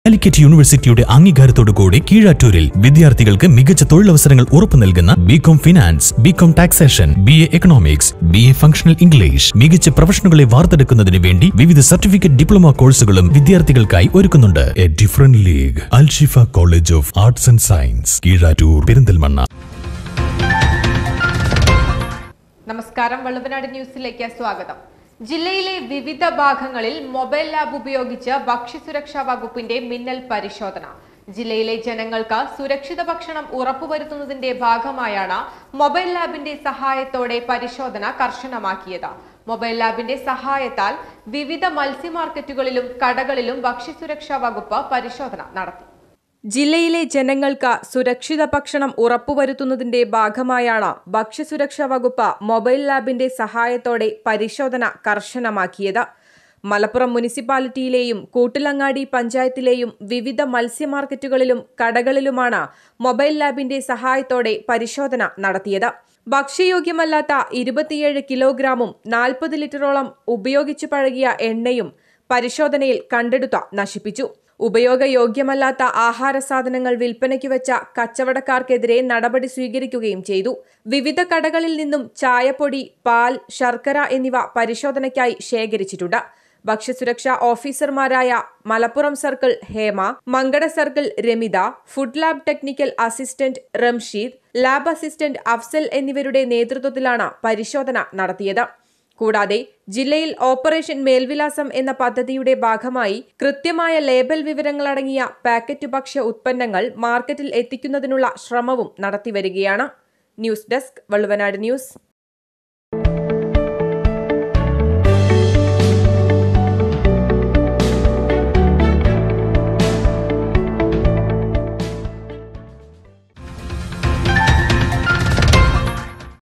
കാലിക്കറ്റ് യൂണിവേഴ്സിറ്റിയുടെ അംഗീകാരത്തോടുകൂടി കീഴാറ്റൂരിൽ വിദ്യാർത്ഥികൾക്ക് മികച്ച തൊഴിലവസരങ്ങൾ ഉറപ്പു നൽകുന്ന B Com finance B Com taxation B A economics B A functional English മികച്ച പ്രൊഫഷണലുകളെ വാർത്തെടുക്കുന്നതിന് വേണ്ടി വിവിധ സർട്ടിഫിക്കറ്റ് ഡിപ്ലോമ കോഴ്സുകളും വിദ്യാർത്ഥികൾക്കായി ഒരുക്കുന്നുണ്ട് a different league Alshifa college of arts and science Keezhattur Perinthalmanna നമസ്കാരം വള്ളുവനാട് ന്യൂസിലേക്ക് സ്വാഗതം ജില്ലയിലെ വിവിധ ഭാഗങ്ങളിൽ മൊബൈൽ ലാബ് ഉപയോഗിച്ച് ഭക്ഷ്യസുരക്ഷാ വകുപ്പിന്റെ മിന്നൽ പരിശോധന ജില്ലയിലെ ജനങ്ങൾക്ക് സുരക്ഷിത ഭക്ഷണം ഉറപ്പുവരുത്തുന്നതിന്റെ ഭാഗമായാണ് മൊബൈൽ ലാബിന്റെ സഹായത്തോടെ പരിശോധന കർശനമാക്കിയത് മൊബൈൽ ലാബിന്റെ സഹായത്താൽ വിവിധ മത്സ്യ മാർക്കറ്റുകളിലും കടകളിലും ഭക്ഷ്യസുരക്ഷാ വകുപ്പ് പരിശോധന നടത്തി ജില്ലയിലെ ജനങ്ങൾക്ക് സുരക്ഷിത ഭക്ഷണം ഉറപ്പുവരുത്തുന്നതിന്റെ ഭാഗമായാണ് ഭക്ഷ്യസുരക്ഷാ വകുപ്പ് മൊബൈൽ ലാബിന്റെ സഹായത്തോടെ പരിശോധന കർശനമാക്കിയത് മലപ്പുറം മുനിസിപ്പാലിറ്റിയിലെയും കൂട്ടിലങ്ങാടി പഞ്ചായത്തിലെയും വിവിധ മത്സ്യ മാർക്കറ്റുകളിലും കടകളിലുമാണ് മൊബൈൽ ലാബിന്റെ സഹായത്തോടെ പരിശോധന നടത്തിയത് ഭക്ഷ്യയോഗ്യമല്ലാത്ത ഇരുപത്തിയേഴ് കിലോഗ്രാമും നാൽപ്പത് ലിറ്ററോളം ഉപയോഗിച്ചു പഴകിയ എണ്ണയും പരിശോധനയിൽ കണ്ടെടുത്ത നശിപ്പിച്ചു ഉപയോഗയോഗ്യമല്ലാത്ത ആഹാര സാധനങ്ങൾ വിൽപ്പനയ്ക്ക് വെച്ച കച്ചവടക്കാർക്കെതിരെ നടപടി സ്വീകരിക്കുകയും ചെയ്തു വിവിധ കടകളിൽ നിന്നും ചായപ്പൊടി പാൽ ശർക്കര എന്നിവ പരിശോധനയ്ക്കായി ശേഖരിച്ചിട്ടുണ്ട് ഭക്ഷ്യസുരക്ഷാ ഓഫീസർമാരായ Malappuram circle Hema Mankada circle Ramitha food lab technical assistant Ramsheed lab assistant Afsal എന്നിവരുടെ നേതൃത്വത്തിലാണ് പരിശോധന നടത്തിയത് കൂടാതെ ജില്ലയിൽ ഓപ്പറേഷൻ മേൽവിലാസം എന്ന പദ്ധതിയുടെ ഭാഗമായി കൃത്യമായ ലേബൽ വിവരങ്ങളടങ്ങിയ പാക്കറ്റ് ഭക്ഷ്യ ഉത്പന്നങ്ങൾ മാർക്കറ്റിൽ എത്തിക്കുന്നതിനുള്ള ശ്രമവും നടത്തിവരികയാണ് ന്യൂസ് ഡെസ്ക് വള്ളുവനാട് ന്യൂസ്